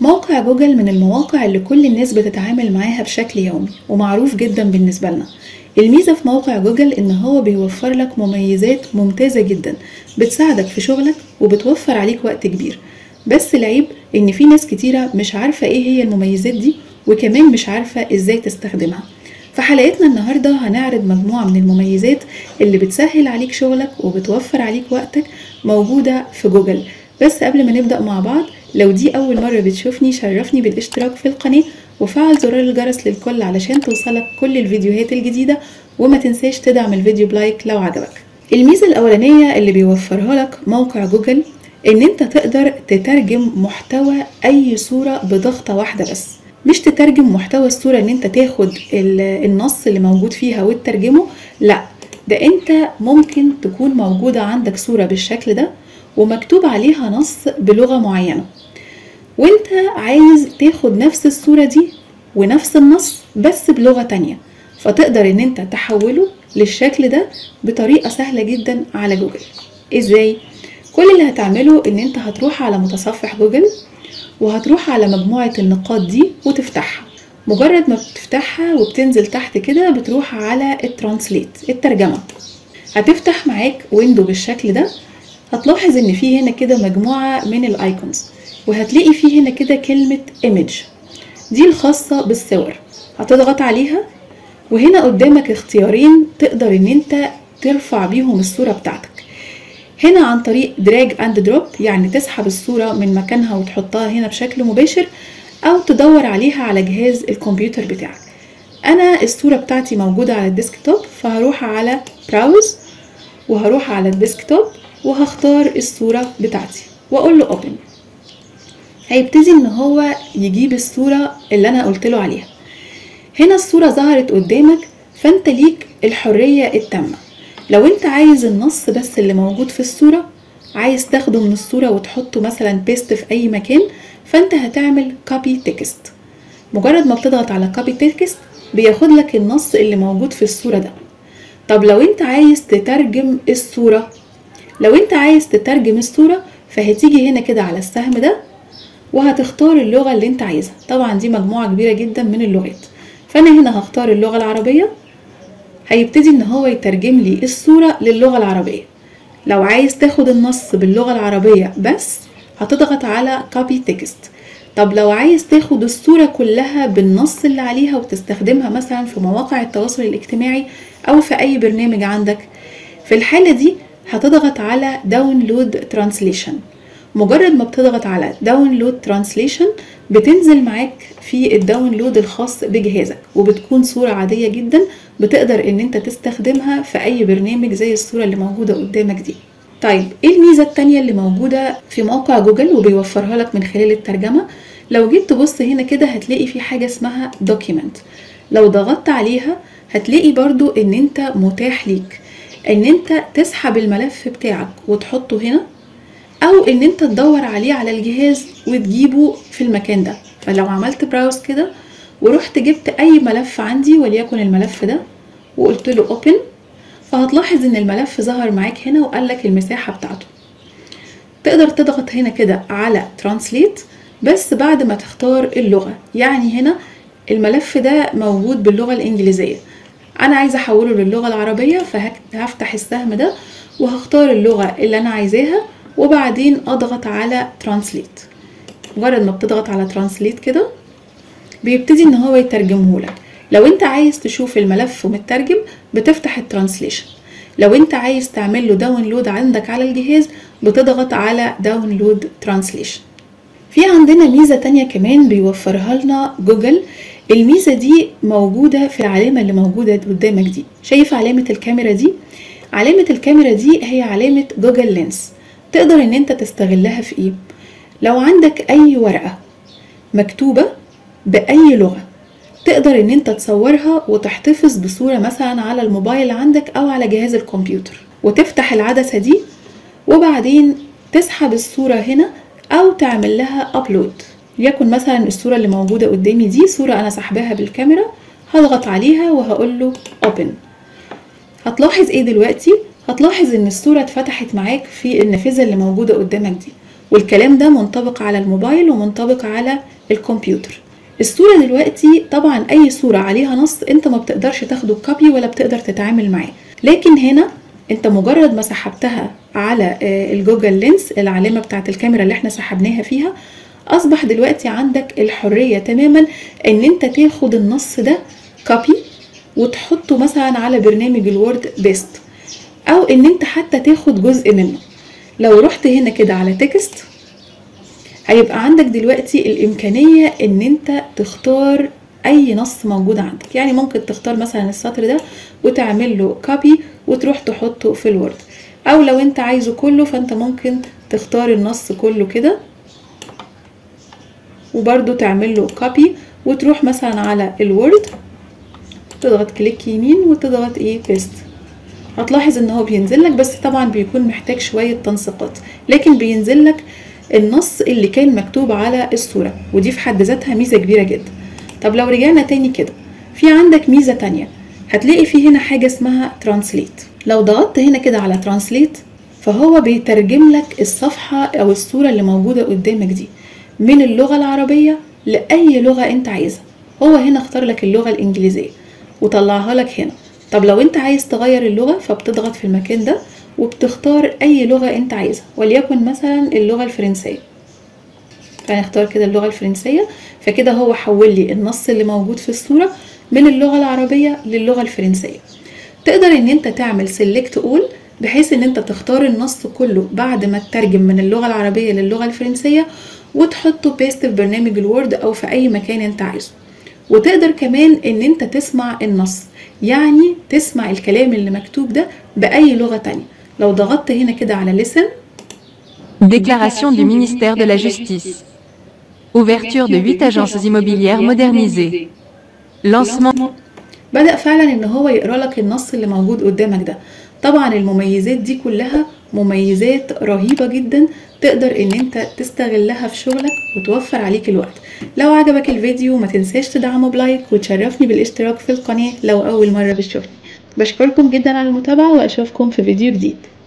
موقع جوجل من المواقع اللي كل الناس بتتعامل معاها بشكل يومي ومعروف جدا بالنسبة لنا الميزة في موقع جوجل ان هو بيوفر لك مميزات ممتازة جدا بتساعدك في شغلك وبتوفر عليك وقت كبير بس العيب ان في ناس كتيرة مش عارفة ايه هي المميزات دي وكمان مش عارفة ازاي تستخدمها في حلقتنا النهاردة هنعرض مجموعة من المميزات اللي بتسهل عليك شغلك وبتوفر عليك وقتك موجودة في جوجل بس قبل ما نبدأ مع بعض لو دي أول مرة بتشوفني شرفني بالاشتراك في القناة وفعل زرار الجرس للكل علشان توصلك كل الفيديوهات الجديدة وما تنساش تدعم الفيديو بلايك لو عجبك الميزة الأولانية اللي بيوفرها لك موقع جوجل إن أنت تقدر تترجم محتوى أي صورة بضغطة واحدة بس مش تترجم محتوى الصورة ان انت تاخد النص اللي موجود فيها وتترجمه لا ده انت ممكن تكون موجودة عندك صورة بالشكل ده ومكتوب عليها نص بلغة معينة وانت عايز تاخد نفس الصورة دي ونفس النص بس بلغة تانية فتقدر ان انت تحوله للشكل ده بطريقة سهلة جدا على جوجل ازاي؟ كل اللي هتعمله ان انت هتروح على متصفح جوجل وهتروح على مجموعة النقاط دي وتفتحها مجرد ما بتفتحها وبتنزل تحت كده بتروح على الترانسليت الترجمة هتفتح معاك ويندو بالشكل ده هتلاحظ ان في هنا كده مجموعة من الايكونز وهتلاقي في هنا كده كلمة image دي الخاصة بالصور هتضغط عليها وهنا قدامك اختيارين تقدر ان انت ترفع بيهم الصورة بتاعتك هنا عن طريق دراج اند دروب يعني تسحب الصورة من مكانها وتحطها هنا بشكل مباشر او تدور عليها على جهاز الكمبيوتر بتاعك انا الصورة بتاعتي موجودة على الديسكتوب فهروح على براوز وهروح على الديسكتوب وهختار الصورة بتاعتي واقول له اوبن هيبتدي ان هو يجيب الصورة اللي انا قلت له عليها هنا الصورة ظهرت قدامك فانت ليك الحرية التامة لو انت عايز النص بس اللي موجود في الصورة عايز تاخده من الصورة وتحطه مثلا بيست في اي مكان فانت هتعمل كوبي تكست مجرد ما بتضغط على كوبي تكست بياخد لك النص اللي موجود في الصورة ده طب لو انت عايز تترجم الصورة لو انت عايز تترجم الصورة فهتيجي هنا كده على السهم ده وهتختار اللغة اللي انت عايزها طبعا دي مجموعة كبيرة جدا من اللغات فانا هنا هختار اللغة العربية هيبتدي ان هو يترجم لي الصورة للغة العربية لو عايز تاخد النص باللغة العربية بس هتضغط على copy text طب لو عايز تاخد الصورة كلها بالنص اللي عليها وتستخدمها مثلا في مواقع التواصل الاجتماعي او في اي برنامج عندك في الحالة دي هتضغط على download translation مجرد ما بتضغط على download translation بتنزل معاك في الداونلود الخاص بجهازك وبتكون صورة عادية جدا بتقدر ان انت تستخدمها في اي برنامج زي الصورة اللي موجودة قدامك دي طيب ايه الميزة التانية اللي موجودة في موقع جوجل وبيوفرها لك من خلال الترجمة لو جيت تبص هنا كده هتلاقي في حاجة اسمها document لو ضغطت عليها هتلاقي برضو ان انت متاح ليك ان انت تسحب الملف بتاعك وتحطه هنا او ان انت تدور عليه على الجهاز وتجيبه في المكان ده فلو عملت براوز كده ورحت جبت اي ملف عندي وليكن الملف ده وقلت له اوبن فهتلاحظ ان الملف ظهر معاك هنا وقال لك المساحة بتاعته تقدر تضغط هنا كده على ترانسليت بس بعد ما تختار اللغة يعني هنا الملف ده موجود باللغة الانجليزية انا عايزة احوله للغة العربية فهفتح السهم ده وهختار اللغة اللي انا عايزاها وبعدين اضغط على ترانسليت مجرد ما بتضغط على ترانسليت كده بيبتدي ان هو يترجمه لك لو انت عايز تشوف الملف مترجم بتفتح الترانسليشن لو انت عايز تعمل له داونلود عندك على الجهاز بتضغط على داونلود ترانسليشن في عندنا ميزة تانية كمان بيوفرها لنا جوجل الميزة دي موجودة في العلامة اللي موجودة قدامك دي شايف علامة الكاميرا دي علامة الكاميرا دي هي علامة جوجل لينس تقدر ان انت تستغلها في ايه لو عندك اي ورقة مكتوبة باي لغة تقدر ان انت تصورها وتحتفظ بصورة مثلا على الموبايل عندك او على جهاز الكمبيوتر وتفتح العدسة دي وبعدين تسحب الصورة هنا او تعمل لها ابلود يكن مثلا الصورة اللي موجودة قدامي دي صورة انا سحباها بالكاميرا هضغط عليها وهقول له open هتلاحظ ايه دلوقتي هتلاحظ ان الصورة اتفتحت معاك في النافذة اللي موجودة قدامك دي والكلام ده منطبق على الموبايل ومنطبق على الكمبيوتر الصورة دلوقتي طبعا أي صورة عليها نص أنت ما بتقدرش تاخده كوبي ولا بتقدر تتعامل معاه لكن هنا أنت مجرد ما سحبتها على الجوجل لينس العلامة بتاعت الكاميرا اللي احنا سحبناها فيها أصبح دلوقتي عندك الحرية تماما أن أنت تاخد النص ده كوبي وتحطه مثلا على برنامج الوورد بيست أو أن أنت حتى تاخد جزء منه لو رحت هنا كده على تكست هيبقى عندك دلوقتي الإمكانية إن أنت تختار أي نص موجود عندك يعني ممكن تختار مثلا السطر ده وتعمل له كوبي وتروح تحطه في الوورد أو لو أنت عايزه كله فأنت ممكن تختار النص كله كده وبرده تعمل له كوبي وتروح مثلا على الوورد تضغط كليك يمين وتضغط ايه بيست هتلاحظ ان هو بينزل لك بس طبعا بيكون محتاج شوية تنسيقات لكن بينزل لك النص اللي كان مكتوب على الصورة ودي في حد ذاتها ميزة كبيرة جدا طب لو رجعنا تاني كده في عندك ميزة تانية هتلاقي في هنا حاجة اسمها ترانسليت لو ضغطت هنا كده على ترانسليت فهو بيترجم لك الصفحة أو الصورة اللي موجودة قدامك دي من اللغة العربية لأي لغة أنت عايزها هو هنا اختار لك اللغة الإنجليزية وطلعها لك هنا طب لو أنت عايز تغير اللغة فبتضغط في المكان ده وبتختار أي لغة أنت عايزها وليكن مثلا اللغة الفرنسية فنختار كده اللغة الفرنسية فكده هو حول لي النص اللي موجود في الصورة من اللغة العربية للغة الفرنسية تقدر ان انت تعمل سيلكت اول بحيث ان انت تختار النص كله بعد ما تترجم من اللغة العربية للغة الفرنسية وتحطه بيست في برنامج الوورد او في اي مكان انت عايزه وتقدر كمان ان انت تسمع النص يعني تسمع الكلام اللي مكتوب ده بأي لغة تانية لو ضغطت هنا كده على listen Déclaration du ministère de la Justice. Ouverture de 8 agences immobilières modernisées. Lancement. بدأ فعلا ان هو يقرا لك النص اللي موجود قدامك ده طبعا المميزات دي كلها مميزات رهيبة جدا تقدر ان انت تستغلها في شغلك وتوفر عليك الوقت لو عجبك الفيديو ما تنساش تدعمه بلايك وتشرفني بالاشتراك في القناة لو اول مرة بتشوفني بشكركم جدا على المتابعة واشوفكم في فيديو جديد